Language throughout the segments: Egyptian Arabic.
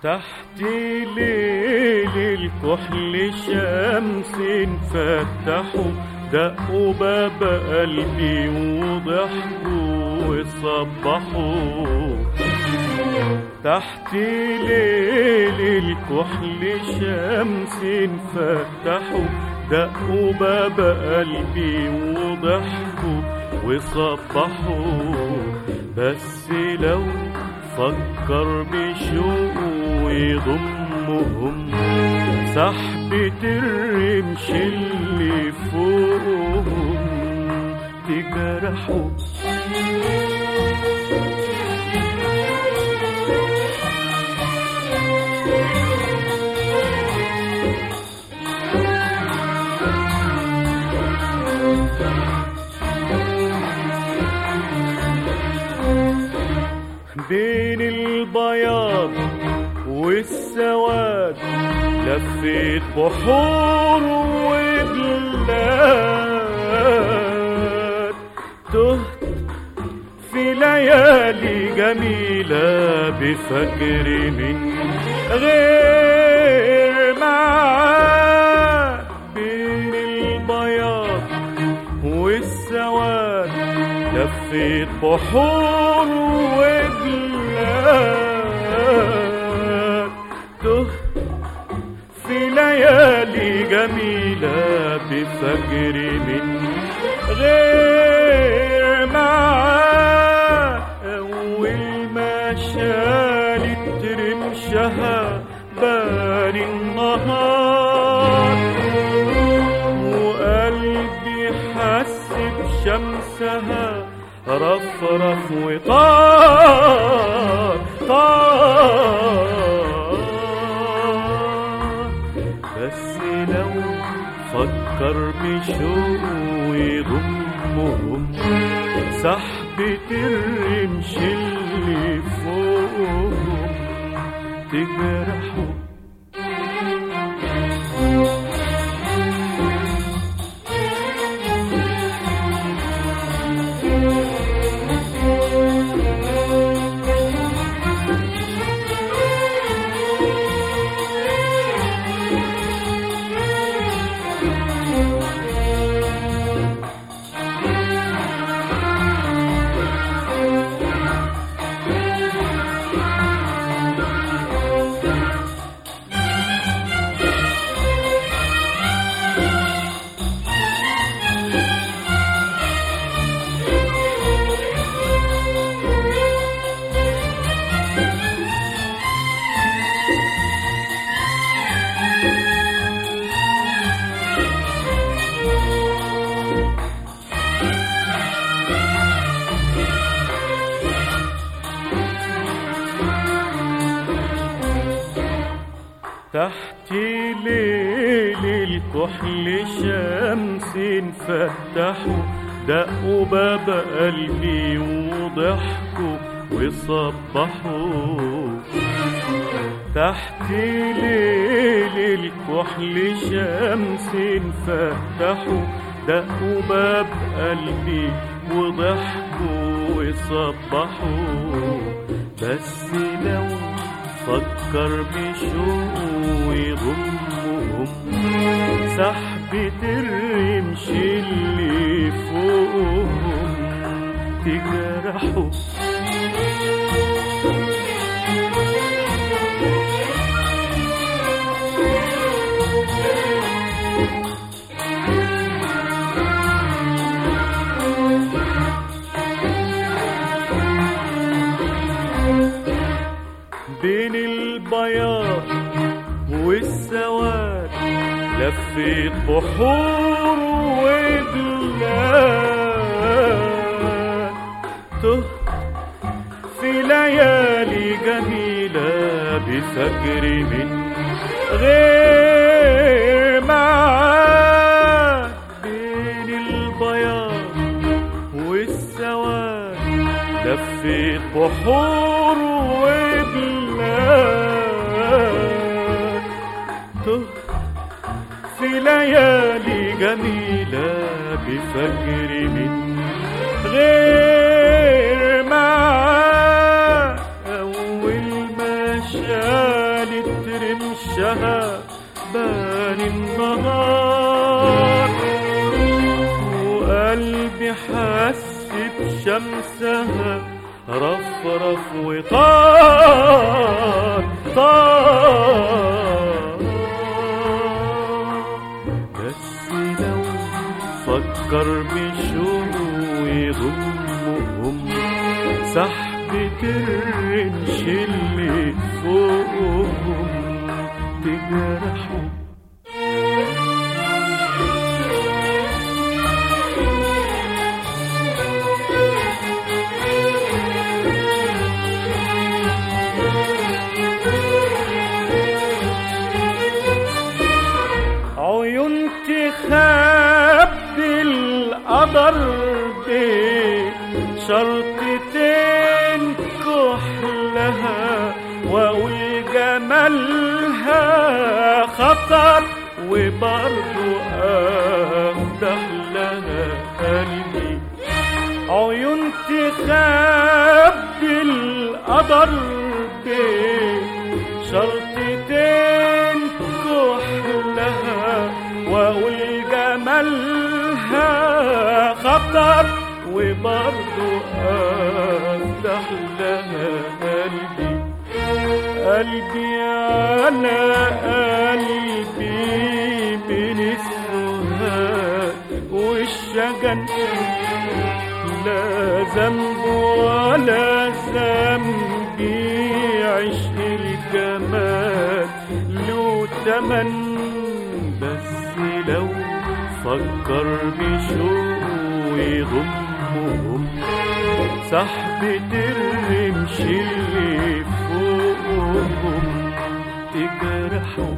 تحت ليل الكحل شمس فتحوا دقوا باب قلبي وضحكوا وصبحوا تحت ليل الكحل شمس فتحوا دقوا باب قلبي وضحكوا وصبحوا بس لو فكر بشوق ويضمهم سحبة الرمش اللي فوقهم تجرحوا بين البياض والسواد لفيت بحور وبلاد تهت في ليالي جميلة بفكر من غير معاد بين البياض والسواد لفيت بحور وبلاد تهت في ليالي جميلة بفجر من غير معاد أول ما شالت رمشها بان النهار وقلبي حس بشمسها رفرف وطار طار بس لو فكر بشوق ويضمهم سحبة الرمش اللي فوقهم تجرحوا تحت ليل الكحل شمس فتحوا دقوا باب قلبي وضحكوا وصبحوا تحت ليل الكحل شمس فتحوا دقوا باب قلبي وضحكوا وصبحوا بس لو فكر بشوق ويضمهم سحبة الرمش اللي فوقهم تجرحوا بين البياض والسواد لفيت بحور وبلاد تهت في ليالي جميلة بفجر من غير معاد بين البياض والسواد لفيت بحور وبلاد تهت في ليالي جميلة بفجر من غير معاد أول ما شال طفت رمشها بان النهار وقلبي حس بشمسها رفرف وطار طار بس لو فكر بشوق يضمهم سحبة الرمش اللي فوقهم تجرحهم عيون تخبي القدر دي شرطتين كحلها واقول جمالها خطر وبرضو افتح لها قلبي عيون تخبي القدر دي شرطتين كحلها واقول جمالها خطر وبرضو افتح لها قلبي قلبي على قلبي من السهاد والشجن لا ذنب ولا ذنبي عشق الجمال له تمن بس لو فكر بشوق يضمهم سحبة الرمش اللي فوقهم تجرحهم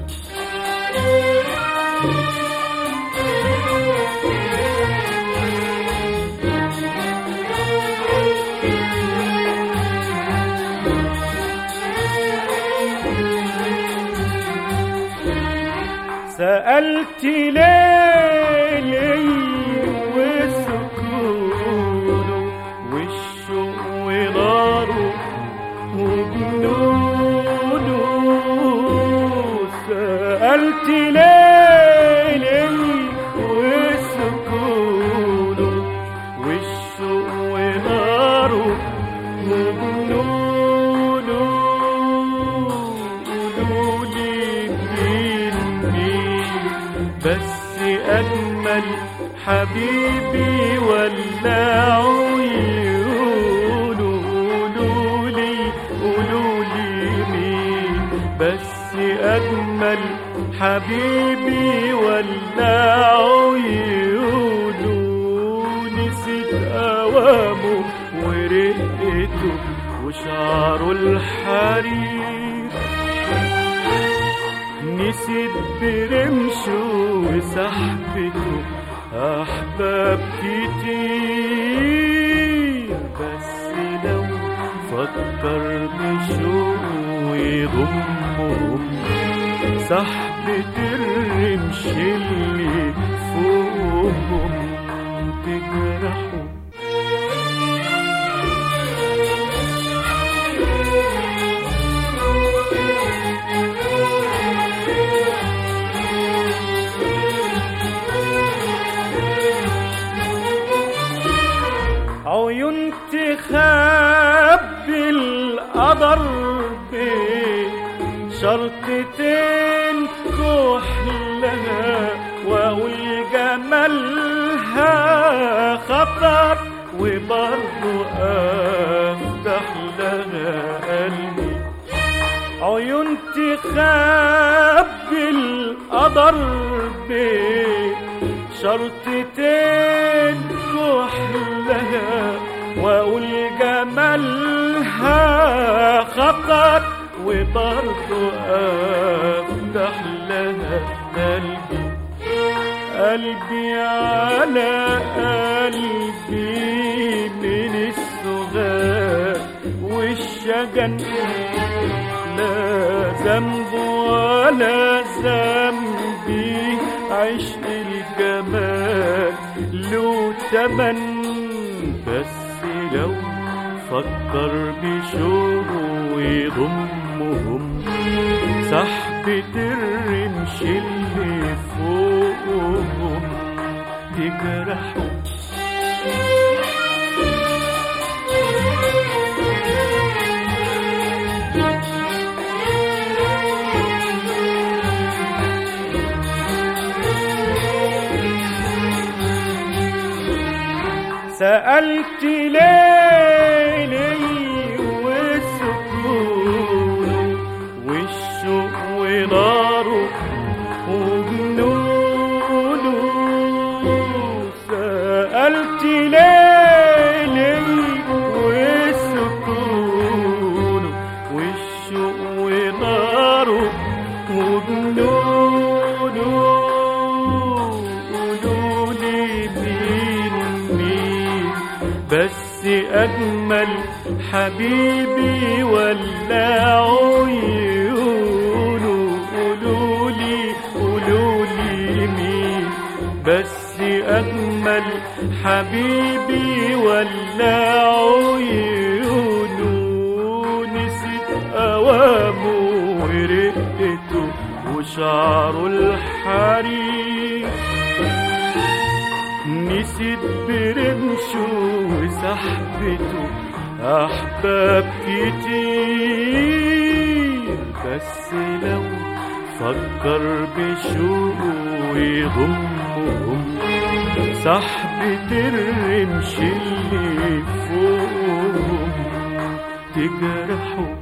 سألت ليلي وسكونه والشوق وناره وجنونه سألت ليلي وسكونه والشوق وناره وجنونه قولولي مين مين بس أجمل حبيبي ولا عيونه قولولي قولولي مين بس أجمل حبيبي ولا عيونه نسيت أوامه ورقته وشعره الحرير نسيت برمشه وسحبته أحباب كتير بس لو فكر بشوق يضمهم سحبة الرمش اللي فوقهم تجرحهم عيون تخبي القدر شرطتين كحلها واقول جمالها خطر وبرضو افتح لها قلبي عيون تخبي القدر شرطتين كحلها واقول جمالها خطر وبرضو افتح لها قلبي قلبي على قلبي من السغال والشجن لا ذنب ولا ذنبي عشق الجمال له تمن بس لو فكر بشوق يضمهم سحبة الرمش اللي فوقهم تجرحوا سألت ليلي والسكون والشوق وناره وجنونه سألت ليلي والسكون والشوق وناره وجنونه قولوا لي مين مين بس أجمل حبيبي ولا عيونه قولوا لي قولوا لي مين بس أجمل حبيبي ولا عيونه نسيت أوامه ورقته وشعره الحرير نسيت برمشه وسحبته أحباب كتير بس لو فكر بشوقه يضمهم سحبة الرمش اللي فوقهم تجرحه